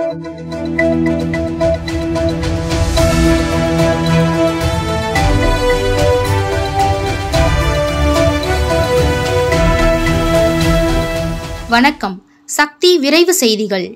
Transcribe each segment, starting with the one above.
வணக்கம் சக்தி விரைவு செய்திகள்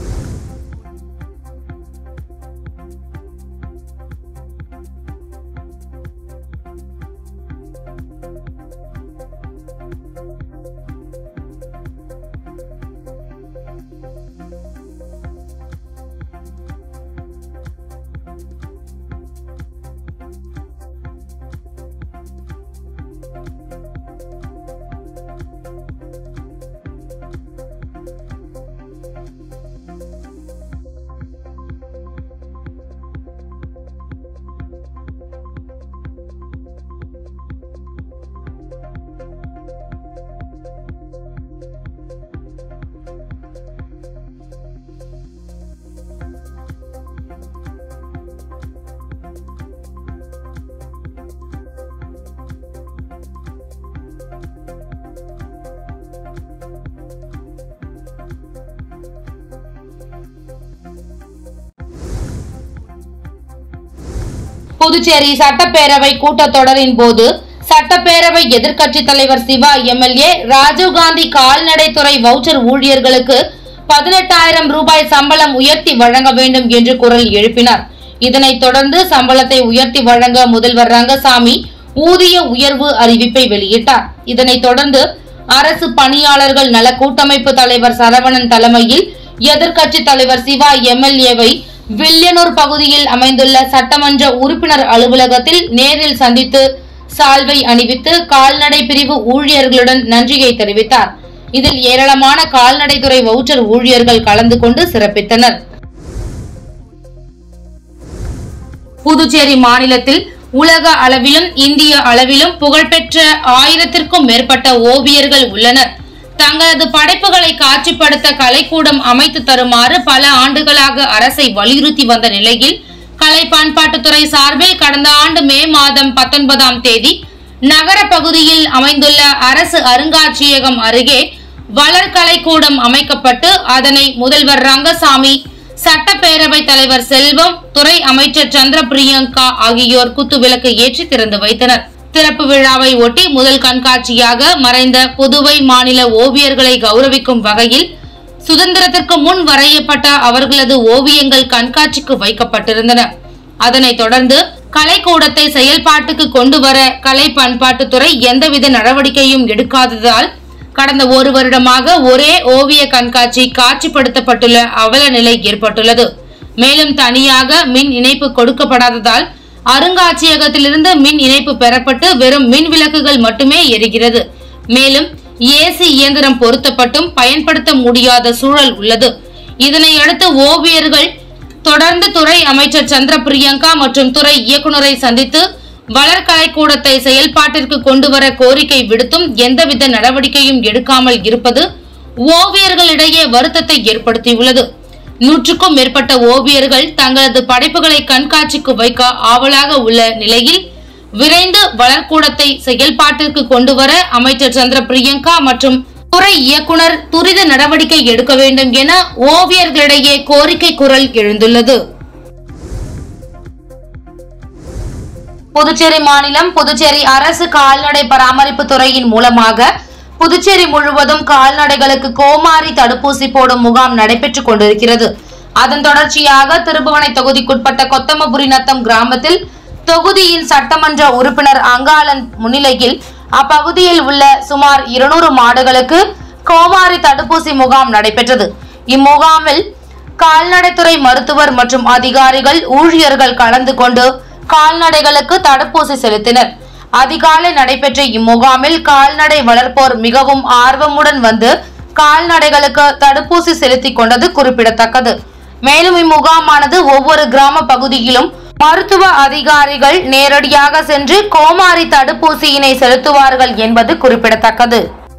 புதுச்சேரி சட்டப்பேரவை கூட்டத்தொடரின் போது சட்டப்பேரவை எதிர்க்கட்சி தலைவர் சிவா எம்எல்ஏ ராஜீவ்காந்தி கால்நடைத்துறை வவுச்சர் ஊழியர்களுக்கு பதினெட்டாயிரம் ரூபாய் சம்பளம் உயர்த்தி வழங்க வேண்டும் என்று குரல் எழுப்பினார் இதனைத் தொடர்ந்து சம்பளத்தை உயர்த்தி வழங்க முதல்வர் ரங்கசாமி ஊதிய உயர்வு அறிவிப்பை வெளியிட்டார் இதனைத் தொடர்ந்து அரசு பணியாளர்கள் நல கூட்டமைப்பு தலைவர் சரவணன் தலைமையில் எதிர்க்கட்சி தலைவர் சிவா எம்எல்ஏவை வில்லியனூர் பகுதியில் அமைந்துள்ள சட்டமன்ற உறுப்பினர் அலுவலகத்தில் நேரில் சந்தித்து சால்வை அணிவித்து கால்நடை பிரிவு ஊழியர்களுடன் நன்றியை தெரிவித்தார் இதில் ஏராளமான கால்நடைத்துறை வவுச்சர் ஊழியர்கள் கலந்து கொண்டு சிறப்பித்தனர் புதுச்சேரி மாநிலத்தில் உலக அளவிலும் இந்திய அளவிலும் புகழ்பெற்ற ஆயிரத்திற்கும் மேற்பட்ட ஓவியர்கள் உள்ளனர் தங்களது படைப்புகளை காட்சிப்படுத்த கலைக்கூடம் அமைத்து தருமாறு பல ஆண்டுகளாக அரசை வலியுறுத்தி வந்த நிலையில் கலை பண்பாட்டுத்துறை சார்பில் கடந்த ஆண்டு மே மாதம் பத்தொன்பதாம் தேதி நகர பகுதியில் அமைந்துள்ள அரசு அருங்காட்சியகம் அருகே வளர்கலைக்கூடம் அமைக்கப்பட்டு அதனை முதல்வர் ரங்கசாமி சட்டப்பேரவை தலைவர் செல்வம் துறை அமைச்சர் சந்திர பிரியங்கா ஆகியோர் குத்துவிளக்கு ஏற்றி திறந்து வைத்தனர் திறப்பு விழாவை ஒட்டி முதல் கண்காட்சியாக மறைந்த புதுவை மாநில ஓவியர்களை கௌரவிக்கும் வகையில் சுதந்திரத்திற்கு முன் வரையப்பட்ட அவர்களது ஓவியங்கள் கண்காட்சிக்கு வைக்கப்பட்டிருந்தன அதனைத் தொடர்ந்து கலைக்கூடத்தை செயல்பாட்டுக்கு கொண்டு வர கலை பண்பாட்டுத்துறை எந்தவித நடவடிக்கையும் எடுக்காததால் கடந்த ஒரு வருடமாக ஒரே ஓவிய கண்காட்சி காட்சிப்படுத்தப்பட்டுள்ள அவல நிலை ஏற்பட்டுள்ளது மேலும் தனியாக மின் இணைப்பு கொடுக்கப்படாததால் அருங்காட்சியகத்திலிருந்து மின் இணைப்பு பெறப்பட்டு வெறும் மின் விளக்குகள் மட்டுமே எரிகிறது மேலும் ஏசி இயந்திரம் பொருத்தப்பட்டும் பயன்படுத்த முடியாத சூழல் உள்ளது இதனை அடுத்து ஓவியர்கள் தொடர்ந்து துறை அமைச்சர் சந்திர பிரியங்கா மற்றும் துறை இயக்குநரை சந்தித்து வளர்கலைக்கூடத்தை செயல்பாட்டிற்கு கொண்டு வர கோரிக்கை விடுத்தும் எந்தவித நடவடிக்கையும் எடுக்காமல் இருப்பது ஓவியர்களிடையே வருத்தத்தை ஏற்படுத்தியுள்ளது நூற்றுக்கும் மேற்பட்ட ஓவியர்கள் தங்களது படைப்புகளை கண்காட்சிக்கு வைக்க ஆவலாக உள்ள நிலையில் விரைந்து வளர்க்கூடத்தை செயல்பாட்டிற்கு கொண்டு வர அமைச்சர் சந்திர பிரியங்கா மற்றும் துறை இயக்குனர் துரித நடவடிக்கை எடுக்க வேண்டும் என ஓவியர்களிடையே கோரிக்கை குரல் எழுந்துள்ளது புதுச்சேரி மாநிலம் புதுச்சேரி அரசு கால்நடை பராமரிப்பு துறையின் மூலமாக புதுச்சேரி முழுவதும் கால்நடைகளுக்கு கோமாரி தடுப்பூசி போடும் முகாம் நடைபெற்றுக் கொண்டிருக்கிறது அதன் தொடர்ச்சியாக திருபுவனை தொகுதிக்குட்பட்ட கொத்தமபுரி நத்தம் கிராமத்தில் தொகுதியின் சட்டமன்ற உறுப்பினர் அங்காளன் முன்னிலையில் அப்பகுதியில் உள்ள சுமார் இருநூறு மாடுகளுக்கு கோமாரி தடுப்பூசி முகாம் நடைபெற்றது இம்முகாமில் கால்நடைத்துறை மருத்துவர் மற்றும் அதிகாரிகள் ஊழியர்கள் கலந்து கொண்டு கால்நடைகளுக்கு தடுப்பூசி செலுத்தினர் அதிகாலை நடைபெற்ற இம்முகாமில் கால்நடை வளர்ப்போர் மிகவும் ஆர்வமுடன் வந்து கால்நடைகளுக்கு தடுப்பூசி செலுத்திக் கொண்டது குறிப்பிடத்தக்கது மேலும் இம்முகாமானது ஒவ்வொரு கிராம பகுதியிலும் மருத்துவ அதிகாரிகள் நேரடியாக சென்று கோமாரி தடுப்பூசியினை செலுத்துவார்கள் என்பது குறிப்பிடத்தக்கது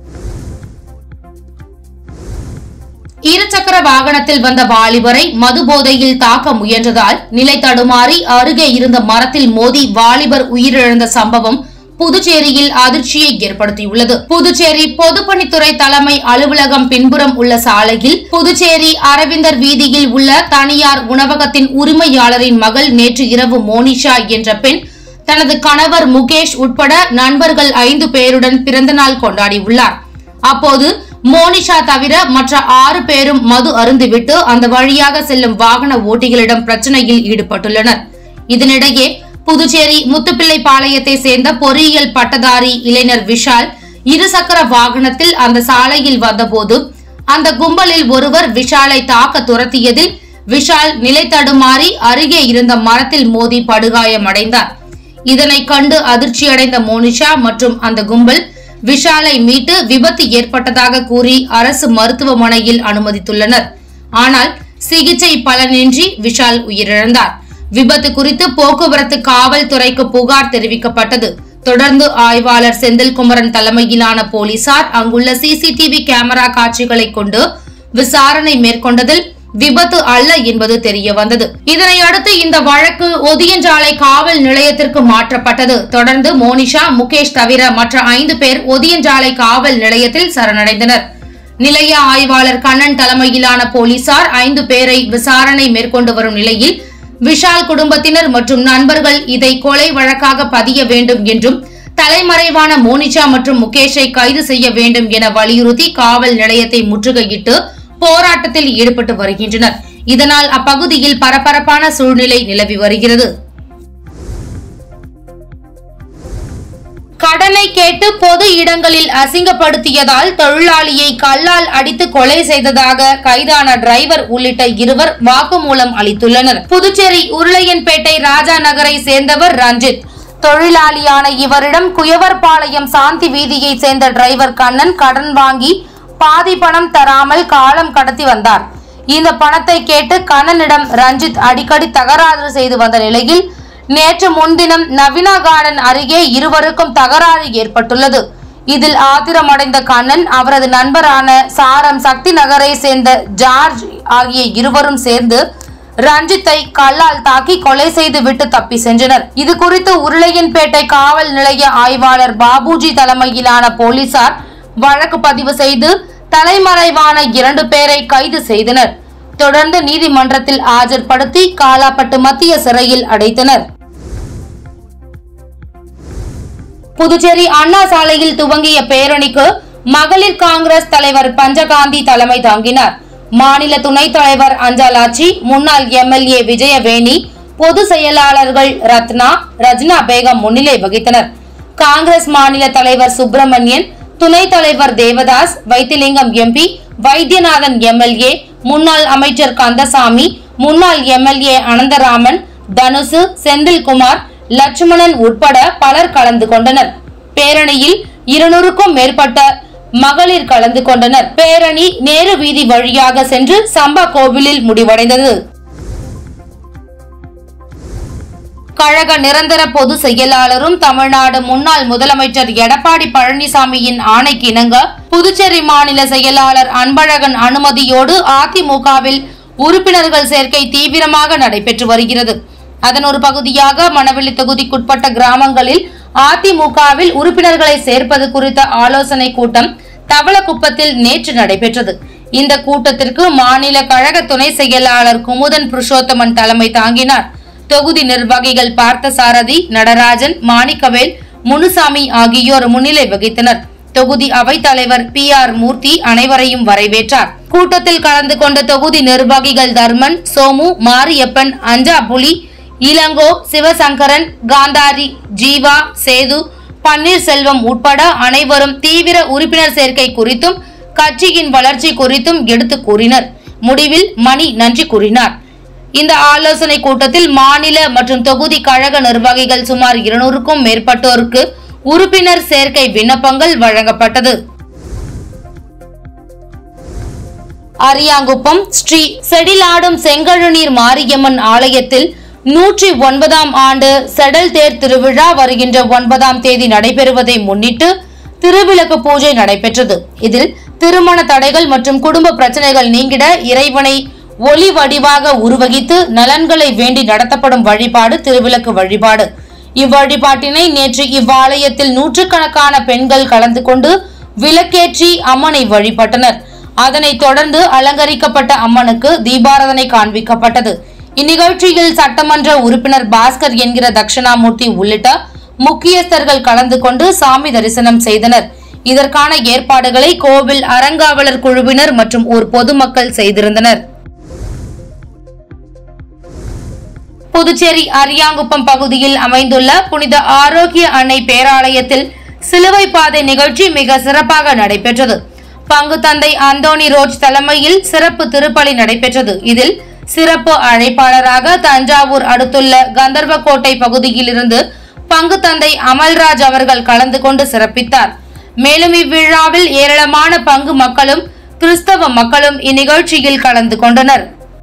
இருசக்கர வாகனத்தில் வந்த வாலிபரை மது போதையில் தாக்க முயன்றதால் நிலை தடுமாறி அருகே இருந்த மரத்தில் மோதி வாலிபர் உயிரிழந்த சம்பவம் புதுச்சேரியில் அதிர்ச்சியை ஏற்படுத்தியுள்ளது புதுச்சேரி பொதுப்பணித்துறை தலைமை அலுவலகம் பின்புறம் உள்ள சாலையில் புதுச்சேரி அரவிந்தர் வீதியில் உள்ள தனியார் உணவகத்தின் உரிமையாளரின் மகள் நேற்று இரவு மோனிஷா என்ற பெண் தனது கணவர் முகேஷ் உட்பட நண்பர்கள் ஐந்து பேருடன் பிறந்தநாள் கொண்டாடியுள்ளார் அப்போது மோனிஷா தவிர மற்ற ஆறு பேரும் மது அருந்துவிட்டு அந்த வழியாக செல்லும் வாகன ஓட்டிகளிடம் பிரச்சனையில் ஈடுபட்டுள்ளனர் இதனிடையே புதுச்சேரி முத்துப்பிள்ளை பாளையத்தை சேர்ந்த பொறியியல் பட்டதாரி இளைஞர் விஷால் இருசக்கர வாகனத்தில் அந்த சாலையில் வந்தபோது அந்த கும்பலில் ஒருவர் விஷாலை தாக்க துரத்தியதில் விஷால் நிலை தடுமாறி அருகே இருந்த மரத்தில் மோதி படுகாயமடைந்தார் இதனை கண்டு அதிர்ச்சியடைந்த மோனிஷா மற்றும் அந்த கும்பல் விஷாலை மீட்டு விபத்து ஏற்பட்டதாக கூறி அரசு மருத்துவமனையில் அனுமதித்துள்ளனர் ஆனால் சிகிச்சை பலனின்றி விஷால் உயிரிழந்தார் விபத்து குறித்து போக்குவரத்து காவல்துறைக்கு புகார் தெரிவிக்கப்பட்டது தொடர்ந்து ஆய்வாளர் செந்தில்குமரன் தலைமையிலான போலீசார் அங்குள்ள சிசிடிவி கேமரா காட்சிகளை கொண்டு விசாரணை மேற்கொண்டதில் விபத்து அல்ல என்பது தெரிய வந்தது இதனை அடுத்து இந்த வழக்கு ஒதியஞ்சாலை காவல் நிலையத்திற்கு மாற்றப்பட்டது தொடர்ந்து மோனிஷா முகேஷ் தவிர மற்ற ஐந்து பேர் ஒதியஞ்சாலை காவல் நிலையத்தில் சரணடைந்தனர் நிலைய ஆய்வாளர் கண்ணன் தலைமையிலான போலீசார் ஐந்து பேரை விசாரணை மேற்கொண்டு வரும் நிலையில் விஷால் குடும்பத்தினர் மற்றும் நண்பர்கள் இதை கொலை வழக்காக பதிய வேண்டும் என்றும் தலைமறைவான மோனிஷா மற்றும் முகேஷை கைது செய்ய வேண்டும் என வலியுறுத்தி காவல் நிலையத்தை முற்றுகையிட்டு போராட்டத்தில் ஈடுபட்டு வருகின்றனர் இதனால் அப்பகுதியில் பரபரப்பான சூழ்நிலை நிலவி வருகிறது கடனை கேட்டு பொது இடங்களில் அசிங்கப்படுத்தியதால் தொழிலாளியை கல்லால் அடித்து கொலை செய்ததாக கைதான டிரைவர் உள்ளிட்ட இருவர் வாக்குமூலம் அளித்துள்ளனர் புதுச்சேரி உருளையன்பேட்டை ராஜா நகரை சேர்ந்தவர் ரஞ்சித் தொழிலாளியான இவரிடம் குயவர்பாளையம் சாந்தி வீதியை சேர்ந்த டிரைவர் கண்ணன் கடன் வாங்கி பாதி பணம் தராமல் காலம் கடத்தி வந்தார் இந்த பணத்தை கேட்டு கண்ணனிடம் ரஞ்சித் அடிக்கடி தகராறு செய்து வந்த நிலையில் நேற்று முன்தினம் நவீனா கார்டன் அருகே இருவருக்கும் தகராறு ஏற்பட்டுள்ளது இதில் ஆத்திரமடைந்த கண்ணன் அவரது நண்பரான சாரம் சக்தி நகரை சேர்ந்த ஜார்ஜ் ஆகிய இருவரும் சேர்ந்து ரஞ்சித்தை கல்லால் தாக்கி கொலை செய்து விட்டு தப்பி சென்றனர் இது குறித்து உருளையன்பேட்டை காவல் நிலைய ஆய்வாளர் பாபுஜி தலைமையிலான போலீசார் வழக்கு பதிவு செய்து தலைமறைவான இரண்டு பேரை கைது செய்தனர் தொடர்ந்து நீதிமன்றத்தில் ஆஜர்படுத்தி காலாப்பட்டு மத்திய சிறையில் அடைத்தனர் புதுச்சேரி அண்ணா சாலையில் துவங்கிய பேரணிக்கு மகளிர் காங்கிரஸ் தலைவர் பஞ்சகாந்தி தலைமை தாங்கினார் மாநில துணைத் தலைவர் அஞ்சலாட்சி முன்னாள் எம்எல்ஏ விஜயவேணி பொது செயலாளர்கள் ரத்னா ரஜ்னா பேகம் முன்னிலை வகித்தனர் காங்கிரஸ் மாநில தலைவர் சுப்பிரமணியன் துணைத் தலைவர் தேவதாஸ் வைத்திலிங்கம் எம்பி வைத்தியநாதன் எம்எல்ஏ முன்னாள் அமைச்சர் கந்தசாமி முன்னாள் எம்எல்ஏ அனந்தராமன் தனுசு செந்தில்குமார் லட்சுமணன் உட்பட பலர் கலந்து கொண்டனர் பேரணியில் இருநூறுக்கும் மேற்பட்ட மகளிர் கலந்து கொண்டனர் பேரணி நேரு வீதி வழியாக சென்று சம்பா கோவிலில் முடிவடைந்தது கழக நிரந்தர பொது செயலாளரும் தமிழ்நாடு முன்னாள் முதலமைச்சர் எடப்பாடி பழனிசாமியின் ஆணைக்கு இணங்க புதுச்சேரி மாநில செயலாளர் அன்பழகன் அனுமதியோடு அதிமுகவில் உறுப்பினர்கள் சேர்க்கை தீவிரமாக நடைபெற்று வருகிறது அதன் ஒரு பகுதியாக மணவெளி தொகுதிக்குட்பட்ட கிராமங்களில் அதிமுகவில் உறுப்பினர்களை சேர்ப்பது குறித்த ஆலோசனை கூட்டம் தவளக்குப்பத்தில் நேற்று நடைபெற்றது இந்த கூட்டத்திற்கு மாநில கழக துணை செயலாளர் குமுதன் புருஷோத்தமன் தலைமை தாங்கினார் தொகுதி நிர்வாகிகள் பார்த்தசாரதி நடராஜன் மாணிக்கவேல் முனுசாமி ஆகியோர் முன்னிலை வகித்தனர் தொகுதி அவைத் தலைவர் பி ஆர் மூர்த்தி அனைவரையும் வரவேற்றார் கூட்டத்தில் கலந்து கொண்ட தொகுதி நிர்வாகிகள் தர்மன் சோமு மாரியப்பன் அஞ்சா புலி இளங்கோ சிவசங்கரன் காந்தாரி ஜீவா சேது பன்னீர்செல்வம் உட்பட அனைவரும் தீவிர உறுப்பினர் சேர்க்கை குறித்தும் கட்சியின் வளர்ச்சி குறித்தும் எடுத்து கூறினர் முடிவில் மணி நன்றி கூறினார் இந்த ஆலோசனை கூட்டத்தில் மாநில மற்றும் தொகுதி கழக நிர்வாகிகள் சுமார் இருநூறுக்கும் மேற்பட்டோருக்கு உறுப்பினர் சேர்க்கை விண்ணப்பங்கள் வழங்கப்பட்டது அரியாங்குப்பம் ஸ்ரீ செடிலாடும் செங்கழுநீர் மாரியம்மன் ஆலயத்தில் நூற்றி ஒன்பதாம் ஆண்டு செடல் தேர் திருவிழா வருகின்ற ஒன்பதாம் தேதி நடைபெறுவதை முன்னிட்டு திருவிளக்கு பூஜை நடைபெற்றது இதில் திருமண தடைகள் மற்றும் குடும்ப பிரச்சனைகள் நீங்கிட இறைவனை ஒளி வடிவாக உருவகித்து நலன்களை வேண்டி நடத்தப்படும் வழிபாடு திருவிளக்கு வழிபாடு இவ்வழிபாட்டினை நேற்று இவ்வாலயத்தில் நூற்றுக்கணக்கான பெண்கள் கலந்து கொண்டு விளக்கேற்றி அம்மனை வழிபட்டனர் அதனைத் தொடர்ந்து அலங்கரிக்கப்பட்ட அம்மனுக்கு தீபாராதனை காண்பிக்கப்பட்டது இந்நிகழ்ச்சியில் சட்டமன்ற உறுப்பினர் பாஸ்கர் என்கிற தட்சிணாமூர்த்தி உள்ளிட்ட முக்கியஸ்தர்கள் கலந்து கொண்டு சாமி தரிசனம் செய்தனர் இதற்கான ஏற்பாடுகளை கோவில் அறங்காவலர் குழுவினர் மற்றும் ஊர் பொதுமக்கள் செய்திருந்தனர் புதுச்சேரி அரியாங்குப்பம் பகுதியில் அமைந்துள்ள புனித ஆரோக்கிய அன்னை பேராலயத்தில் சிலுவை பாதை நிகழ்ச்சி மிக சிறப்பாக நடைபெற்றது பங்கு தந்தை அந்தோனி ரோஜ் தலைமையில் சிறப்பு திருப்பலி நடைபெற்றது இதில் சிறப்பு அழைப்பாளராக தஞ்சாவூர் அடுத்துள்ள கந்தர்வக்கோட்டை பகுதியில் இருந்து பங்கு தந்தை அமல்ராஜ் அவர்கள் கலந்து கொண்டு சிறப்பித்தார் மேலும் இவ்விழாவில் ஏராளமான பங்கு மக்களும் கிறிஸ்தவ மக்களும் இந்நிகழ்ச்சியில் கலந்து கொண்டனர்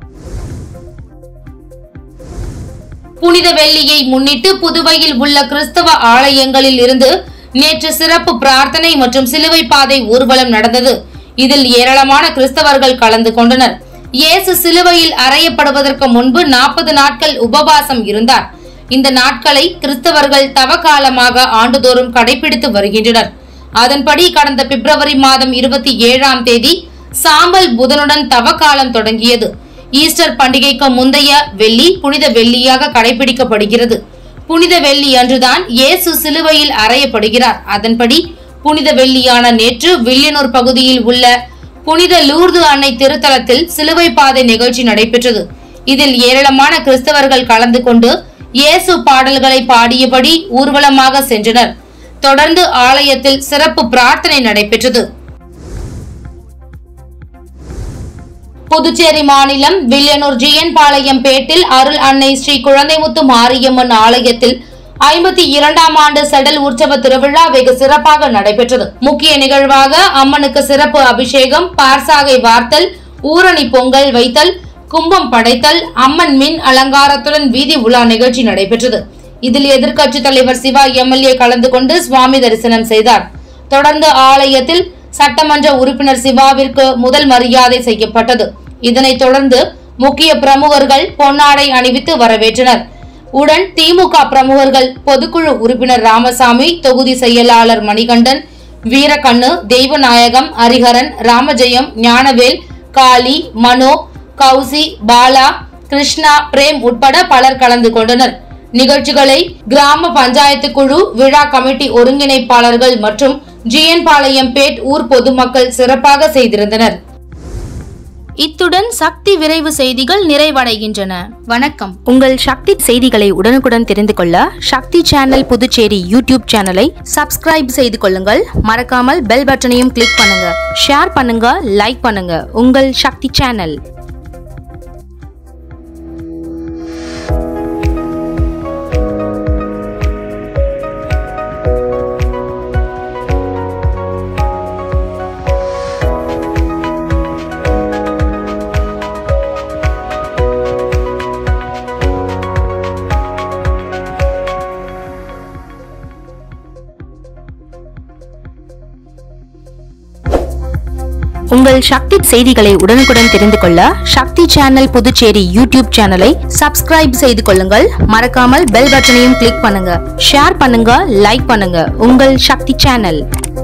புனித வெள்ளியை முன்னிட்டு புதுவையில் உள்ள கிறிஸ்தவ ஆலயங்களில் இருந்து நேற்று சிறப்பு பிரார்த்தனை மற்றும் சிலுவை பாதை ஊர்வலம் நடந்தது இதில் ஏராளமான கிறிஸ்தவர்கள் கலந்து கொண்டனர் இயேசு சிலுவையில் அறையப்படுவதற்கு முன்பு நாற்பது நாட்கள் உபவாசம் இருந்தார் இந்த நாட்களை கிறிஸ்தவர்கள் தவக்காலமாக ஆண்டுதோறும் கடைபிடித்து வருகின்றனர் அதன்படி கடந்த பிப்ரவரி மாதம் இருபத்தி ஏழாம் தேதி சாம்பல் புதனுடன் தவக்காலம் தொடங்கியது ஈஸ்டர் பண்டிகைக்கு முந்தைய வெள்ளி புனித வெள்ளியாக கடைபிடிக்கப்படுகிறது புனித வெள்ளி அன்றுதான் இயேசு சிலுவையில் அறையப்படுகிறார் அதன்படி புனித வெள்ளியான நேற்று வில்லியனூர் பகுதியில் உள்ள புனித லூர்து அன்னை திருத்தலத்தில் சிலுவை பாதை நிகழ்ச்சி நடைபெற்றது இதில் ஏராளமான கிறிஸ்தவர்கள் கலந்து கொண்டு இயேசு பாடல்களை பாடியபடி ஊர்வலமாக சென்றனர் தொடர்ந்து ஆலயத்தில் சிறப்பு பிரார்த்தனை நடைபெற்றது புதுச்சேரி மாநிலம் வில்லியனூர் ஜிஎன் பாளையம் பேட்டில் அருள் அன்னை ஸ்ரீ குழந்தைமுத்து மாரியம்மன் ஆலயத்தில் ஐம்பத்தி இரண்டாம் ஆண்டு செடல் உற்சவ திருவிழா வெகு சிறப்பாக நடைபெற்றது முக்கிய நிகழ்வாக அம்மனுக்கு சிறப்பு அபிஷேகம் பார்சாகை வார்த்தல் ஊரணி பொங்கல் வைத்தல் கும்பம் படைத்தல் அம்மன் மின் அலங்காரத்துடன் வீதி உலா நிகழ்ச்சி நடைபெற்றது இதில் எதிர்க்கட்சி தலைவர் சிவா எம்எல்ஏ கலந்து கொண்டு சுவாமி தரிசனம் செய்தார் தொடர்ந்து ஆலயத்தில் சட்டமன்ற உறுப்பினர் சிவாவிற்கு முதல் மரியாதை செய்யப்பட்டது இதனைத் தொடர்ந்து முக்கிய பிரமுகர்கள் பொன்னாடை அணிவித்து வரவேற்றனர் உடன் திமுக பிரமுகர்கள் பொதுக்குழு உறுப்பினர் ராமசாமி தொகுதி செயலாளர் மணிகண்டன் வீரக்கண்ணு தெய்வநாயகம் ஹரிஹரன் ராமஜெயம் ஞானவேல் காளி மனோ கௌசி பாலா கிருஷ்ணா பிரேம் உட்பட பலர் கலந்து கொண்டனர் நிகழ்ச்சிகளை கிராம பஞ்சாயத்து குழு விழா கமிட்டி ஒருங்கிணைப்பாளர்கள் மற்றும் ஜிஎன் பாளையம் பேட் ஊர் பொதுமக்கள் சிறப்பாக செய்திருந்தனர் இத்துடன் சக்தி விரைவு செய்திகள் நிறைவடைகின்றன வணக்கம் உங்கள் சக்தி செய்திகளை உடனுக்குடன் தெரிந்து கொள்ள சக்தி சேனல் புதுச்சேரி யூடியூப் சேனலை சப்ஸ்கிரைப் செய்து கொள்ளுங்கள் மறக்காமல் பெல் பட்டனையும் கிளிக் பண்ணுங்க ஷேர் பண்ணுங்க லைக் பண்ணுங்க உங்கள் சக்தி சேனல் உங்கள் சக்தி செய்திகளை உடனுக்குடன் தெரிந்து கொள்ள சக்தி சேனல் புதுச்சேரி யூடியூப் சேனலை சப்ஸ்கிரைப் செய்து கொள்ளுங்கள் மறக்காமல் பெல் பட்டனையும் கிளிக் பண்ணுங்க ஷேர் பண்ணுங்க லைக் பண்ணுங்க உங்கள் சக்தி சேனல்